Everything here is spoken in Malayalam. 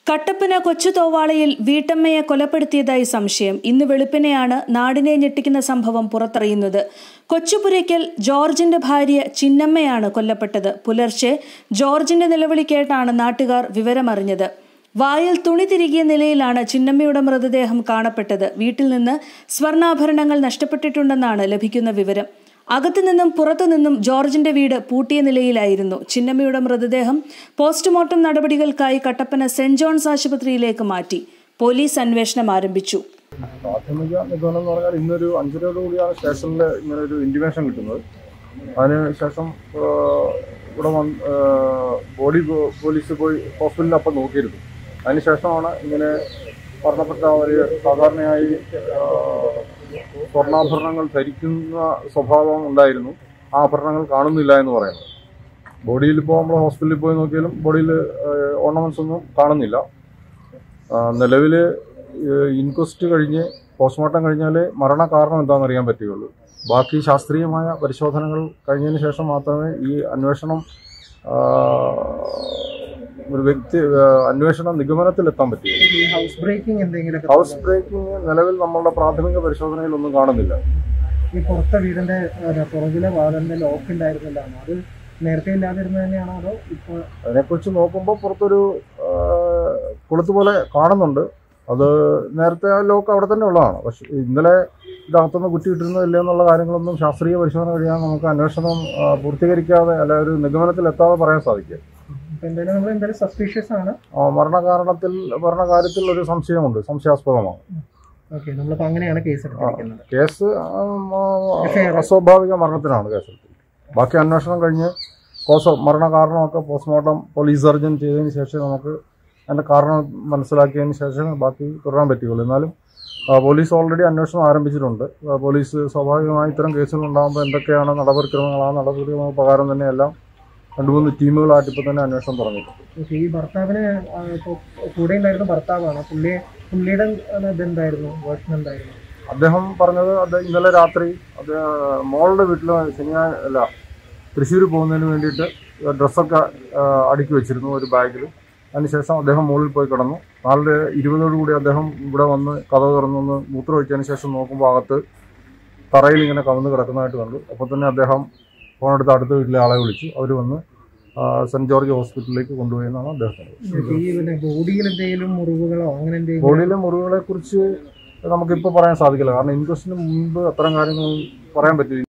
കട്ടപ്പന കൊച്ചുതോവാളയിൽ വീട്ടമ്മയെ കൊലപ്പെടുത്തിയതായി സംശയം ഇന്ന് വെളുപ്പിനെയാണ് നാടിനെ ഞെട്ടിക്കുന്ന സംഭവം പുറത്തറിയുന്നത് കൊച്ചുപുരയ്ക്കൽ ജോർജിന്റെ ഭാര്യ ചിന്നമ്മയാണ് കൊല്ലപ്പെട്ടത് പുലർച്ചെ ജോർജിന്റെ നിലവിളി കേട്ടാണ് നാട്ടുകാർ വിവരമറിഞ്ഞത് വായിൽ തുണി തിരികിയ നിലയിലാണ് ചിന്നമ്മയുടെ മൃതദേഹം കാണപ്പെട്ടത് വീട്ടിൽ നിന്ന് സ്വർണ്ണാഭരണങ്ങൾ നഷ്ടപ്പെട്ടിട്ടുണ്ടെന്നാണ് ലഭിക്കുന്ന വിവരം അകത്തു നിന്നും പുറത്തു നിന്നും ജോർജിന്റെ വീട് പൂട്ടിയ നിലയിലായിരുന്നു ചിന്നമ്മയുടെ മൃതദേഹം പോസ്റ്റ്മോർട്ടം നടപടികൾക്കായി കട്ടപ്പന സെന്റ് ജോൺസ് ആശുപത്രിയിലേക്ക് മാറ്റി പോലീസ് അന്വേഷണം ആരംഭിച്ചു പ്രാഥമിക നിഗമനം എന്ന് പറഞ്ഞാൽ ഇന്നൊരു അഞ്ചരയോട് കൂടിയാണ് സ്റ്റേഷനിൽ ഇങ്ങനെ ഒരു ഇൻറ്റിമേഷൻ കിട്ടുന്നത് അതിന് ശേഷം ആ, ഇവിടെ വന്ന് ആ, ബോഡി പോ- പോലീസ് പോയി ഹോസ്പിറ്റലിൽ അപ്പം നോക്കിയിരുന്നു അതിന് ശേഷമാണ് ഇങ്ങനെ മരണപ്പെട്ട ഒരു സാധാരണയായി ആ, സ്വർണ്ണാഭരണങ്ങൾ ധരിക്കുന്ന സ്വഭാവം ഉണ്ടായിരുന്നു ആ ആഭരണങ്ങൾ കാണുന്നില്ല എന്ന് പറയുന്നത് ബോഡിയിൽ ഇപ്പോൾ നമ്മൾ ഹോസ്പിറ്റലിൽ പോയി നോക്കിയാലും ബോഡിയിൽ ഓർണമെന്റ്സ് ഒന്നും കാണുന്നില്ല നിലവിൽ ഇൻക്വസ്റ്റ് കഴിഞ്ഞ് പോസ്റ്റ്മോർട്ടം കഴിഞ്ഞാലേ മരണ കാരണം എന്താണെന്ന് അറിയാൻ പറ്റുകയുള്ളൂ ബാക്കി ശാസ്ത്രീയമായ പരിശോധനകൾ കഴിഞ്ഞതിന് ശേഷം മാത്രമേ ഈ അന്വേഷണം ആ, ഒരു വ്യക്തി ആ, അന്വേഷണ നിഗമനത്തിലെത്താൻ പറ്റുകയുള്ളൂ ഈ ഹൗസ് ബ്രേക്കിംഗ് എന്തെങ്കിലും ഹൗസ് ബ്രേക്കിംഗ് നിലവിൽ നമ്മളുടെ പ്രാഥമിക പരിശോധനയിലൊന്നും കാണുന്നില്ല ഈ പുറത്തെ വീടിന്റെ അല്ല, പുറകിലെ വാതിലിന്റെ ലോക്ക് ഉണ്ടായിരുന്നില്ലാണോ അത് നേരത്തെ ഇല്ലാതിരുന്നത് തന്നെയാണോ അതോ ഇപ്പൊ അതിനെക്കുറിച്ച് നോക്കുമ്പോൾ പുറത്തൊരു ആ, കൊളുത്ത് പോലെ കാണുന്നുണ്ട് അത് നേരത്തെ ആ ലോക്ക് അവിടെ തന്നെ ഉള്ളതാണ് പക്ഷെ ഇന്നലെ ഇതകത്തുനിന്ന് കുറ്റിയിട്ടിരുന്നോ ഇല്ലയോ എന്നുള്ള കാര്യങ്ങളൊന്നും ശാസ്ത്രീയ പരിശോധന കഴിയാൻ നമുക്ക് അന്വേഷണം ആ, പൂർത്തീകരിക്കാതെ അല്ല ഒരു നിഗമനത്തിൽ എത്താതെ പറയാൻ സാധിക്കും ഇപ്പൊ എന്തായാലും നമ്മൾ എന്തായാലും സസ്പീഷ്യസ് ആണ് ആ, മരണകാരണത്തിൽ മരണകാര്യത്തിൽ ഒരു സംശയമുണ്ട് സംശയാസ്പദമാണ് ഓക്കെ നമ്മളിപ്പോ അങ്ങനെയാണ് കേസ് എടുത്തിരിക്കുന്നത് കേസ് ആ, FIR. അസ്വാഭാവിക മരണത്തിനാണ് കേസെടുത്തത് ബാക്കി അന്വേഷണം കഴിഞ്ഞ് കോസ് മരണ കാരണമൊക്കെ പോസ്റ്റ്മോർട്ടം പോലീസ് സർജൻ ചെയ്തതിന് ശേഷം നമുക്ക് അതിൻ്റെ കാരണം മനസ്സിലാക്കിയതിന് ശേഷം ബാക്കി തുടരാൻ പറ്റുകയുള്ളൂ എന്നാലും ആ, പോലീസ് ഓൾറെഡി അന്വേഷണം ആരംഭിച്ചിട്ടുണ്ട് ആ, പോലീസ് സ്വാഭാവികമായി ഇത്തരം കേസുകൾ ഉണ്ടാകുമ്പോൾ എന്തൊക്കെയാണ് നടപടിക്രമങ്ങൾ ആ നടപടിക്രമ പ്രകാരം തന്നെ എല്ലാം രണ്ട് മൂന്ന് ടീമുകളായിട്ട് ഇപ്പോൾ തന്നെ അന്വേഷണം തുടങ്ങിയിട്ടുണ്ട് ഓക്കെ ഈ ഭർത്താവിന് ആ, ഇപ്പൊ കൂടെ ഉണ്ടായിരുന്ന ഭർത്താവാണ് പുള്ളിയെ പുള്ളിയുടെ ആ, ഇതെന്തായിരുന്നു വേർഷൻ എന്തായിരുന്നു അദ്ദേഹം പറഞ്ഞത് അദ്ദേഹം ഇന്നലെ രാത്രി അത് മോളുടെ വീട്ടിൽ ശനിയാഴ്ച അല്ല തൃശ്ശൂർ പോകുന്നതിന് വേണ്ടിയിട്ട് ഡ്രസ്സൊക്കെ ആ, അടുക്കി വെച്ചിരുന്നു ഒരു ബാഗിൽ അതിനുശേഷം അദ്ദേഹം മുകളിൽ പോയി കിടന്നു നാല് ഇരുപതോടുകൂടി അദ്ദേഹം ഇവിടെ വന്ന് കഥ തുറന്നൊന്ന് മൂത്രം ഒഴിച്ചതിന് ശേഷം നോക്കുമ്പോൾ അകത്ത് തറയിൽ ഇങ്ങനെ കവന്ന് കിടക്കുന്നതായിട്ട് കണ്ടു അപ്പോൾ തന്നെ അദ്ദേഹം ഫോണെടുത്ത് അടുത്ത വീട്ടിലെ ആളെ വിളിച്ചു അവർ വന്ന് ആ, സെൻറ് ജോർജ് ഹോസ്പിറ്റലിലേക്ക് കൊണ്ടുപോയി എന്നാണ് അദ്ദേഹം പറഞ്ഞത് ഈ പിന്നെ ബോഡിയിൽ എന്തെങ്കിലും മുറിവുകളോ അങ്ങനെ എന്തെങ്കിലും ബോഡിയിലെ മുറിവുകളെ കുറിച്ച് നമുക്കിപ്പോൾ പറയാൻ സാധിക്കില്ല കാരണം ഇൻക്വസ്റ്റിന് മുൻപ് അത്തരം കാര്യങ്ങൾ പറയാൻ പറ്റില്ല